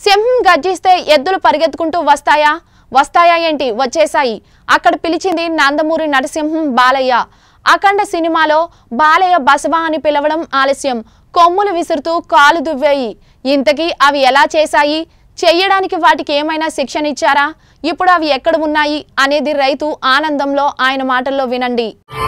సింహం గర్జిస్తే ఎద్దులు పరిగెత్తుకుంటూ వస్తాయా వస్తాయా ఏంటి వచ్చేశాయి అక్కడ పిలిచింది నందమూరి నరసింహం బాలయ్య అఖండ సినిమాలో బాలయ్య బసవ అని పిలవడం ఆలస్యం కొమ్ములు విసురుతూ కాలు దువ్వాయి ఇంతకీ అవి ఎలా చేశాయి చెయ్యడానికి వాటికి ఏమైనా శిక్షణ ఇచ్చారా ఇప్పుడు అవి ఎక్కడ ఉన్నాయి అనేది రైతు ఆనందంలో ఆయన మాటల్లో వినండి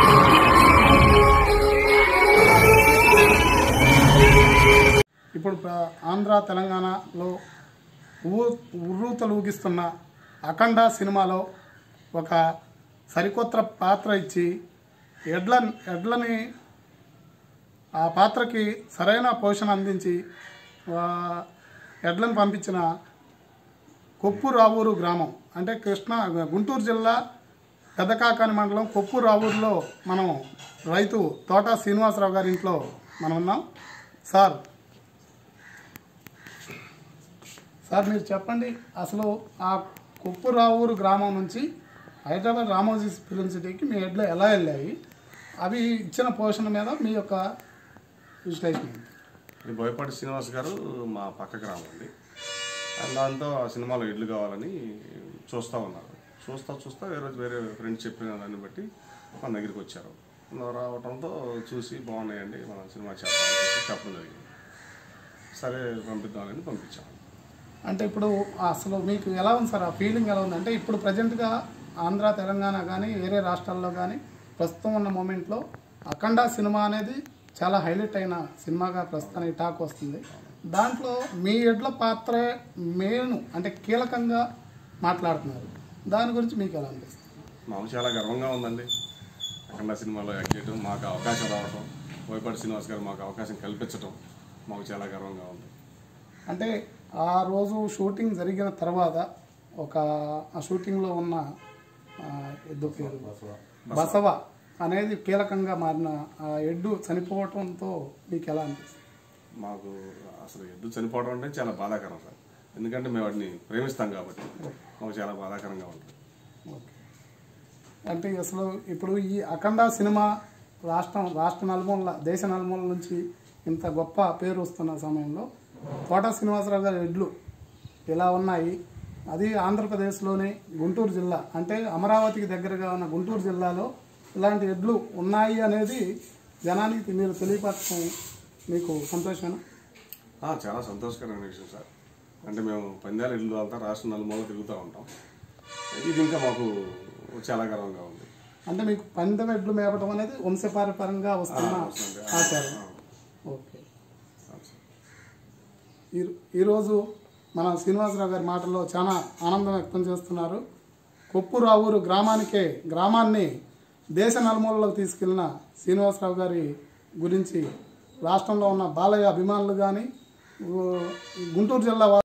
ఇప్పుడు ప్ర- ఆంధ్ర తెలంగాణలో ఊ ఉర్రూతలు ఊగిస్తున్న అఖండ సినిమాలో ఒక సరికొత్త పాత్ర ఇచ్చి ఎడ్ల ఎడ్లని ఆ పాత్రకి సరైన పోషణ అందించి ఆ, ఎడ్లను పంపించిన కొప్పు రావూరు గ్రామం అంటే కృష్ణా గుంటూరు జిల్లా పెద్దకాకాని మండలం కొప్పు రావూరులో మనం రైతు తోట శ్రీనివాసరావు గారి ఇంట్లో మనం ఉన్నాం సార్ సార్ మీరు చెప్పండి అసలు ఆ కొప్పు రావూరు గ్రామం నుంచి హైదరాబాద్ రామోజీ ఫిలిం సిటీకి మీ ఎడ్లు ఎలా వెళ్ళాయి అవి ఇచ్చిన పోషణ మీద మీ యొక్క విశ్లేషణ ఏంటి? ఇది బోయపాటి శ్రీనివాస్ గారు మా పక్క గ్రామం అండి అండ్ దాంతో ఆ సినిమాలో ఇడ్లు కావాలని చూస్తూ ఉన్నారు చూస్తా చూస్తా వేరే రోజు వేరే ఫ్రెండ్స్ చెప్పిన దాన్ని బట్టి మన దగ్గరికి వచ్చారు రావడంతో చూసి బాగున్నాయండి మనం సినిమా చేద్దామని చెప్పి చెప్పడం జరిగింది సరే పంపిద్దామని పంపించాం అంటే ఇప్పుడు అసలు మీకు ఎలా ఉంది సార్ ఆ ఫీలింగ్ ఎలా ఉంది అంటే ఇప్పుడు ప్రజెంట్గా ఆంధ్ర తెలంగాణ కానీ వేరే రాష్ట్రాల్లో కానీ ప్రస్తుతం ఉన్న మూమెంట్లో అఖండ సినిమా అనేది చాలా హైలైట్ అయిన సినిమాగా ప్రస్తుతానికి టాక్ వస్తుంది దాంట్లో మీ ఎడ్ల పాత్ర మెయిన్ అంటే కీలకంగా మాట్లాడుతున్నారు దాని గురించి మీకు ఎలా అనిపిస్తుంది మాకు చాలా గర్వంగా ఉందండి అఖండ సినిమాలో యాక్ట్ చేయడం మాకు అవకాశం రావటం బోయపాటి శ్రీనివాస్ గారు మాకు అవకాశం కల్పించడం మాకు చాలా గర్వంగా ఉంది అంటే ఆ రోజు షూటింగ్ జరిగిన తర్వాత ఒక ఆ షూటింగ్లో ఉన్న ఆ, ఎద్దు పేరు బసవ అనేది కీలకంగా మారిన ఆ ఎడ్డు చనిపోవటంతో మీకు ఎలా అనిపిస్తుంది మాకు అసలు ఎద్దు చనిపోవడం అంటే చాలా బాధాకరం సార్ ఎందుకంటే మేము వాటిని ప్రేమిస్తాం కాబట్టి మాకు చాలా బాధాకరంగా ఉంటుంది ఓకే అంటే అసలు ఇప్పుడు ఈ అఖండ సినిమా రాష్ట్రం రాష్ట్ర నలుమూల దేశ నలుమూల నుంచి ఇంత గొప్ప పేరు వస్తున్న సమయంలో తోట శ్రీనివాసరావు గారి ఎడ్లు ఇలా ఉన్నాయి అది ఆంధ్రప్రదేశ్లోని గుంటూరు జిల్లా అంటే అమరావతికి దగ్గరగా ఉన్న గుంటూరు జిల్లాలో ఇలాంటి ఎడ్లు ఉన్నాయి అనేది జనానికి మీరు తెలియపరచడం మీకు సంతోషమేనా ఆ, చాలా సంతోషకరమైన విషయం సార్ అంటే మేము పందాలు ఇల్లు అంతా రాష్ట్ర నలుమూల తిరుగుతూ ఉంటాం ఇది ఇంకా మాకు చాలా గర్వంగా ఉంది అంటే మీకు పందెం ఎడ్లు మేపడం అనేది వంశపారపరంగా వస్తున్న వస్తుంది. ఆచారం ఓకే అవును సార్. ఈ ఈరోజు మన శ్రీనివాసరావు గారి మాటల్లో చాలా ఆనందం వ్యక్తం చేస్తున్నారు కొప్పు రావూరు గ్రామానికే గ్రామాన్ని దేశ నలుమూలలోకి తీసుకెళ్లిన శ్రీనివాసరావు గారి గురించి రాష్ట్రంలో ఉన్న బాలయ్య అభిమానులు కానీ గుంటూరు జిల్లా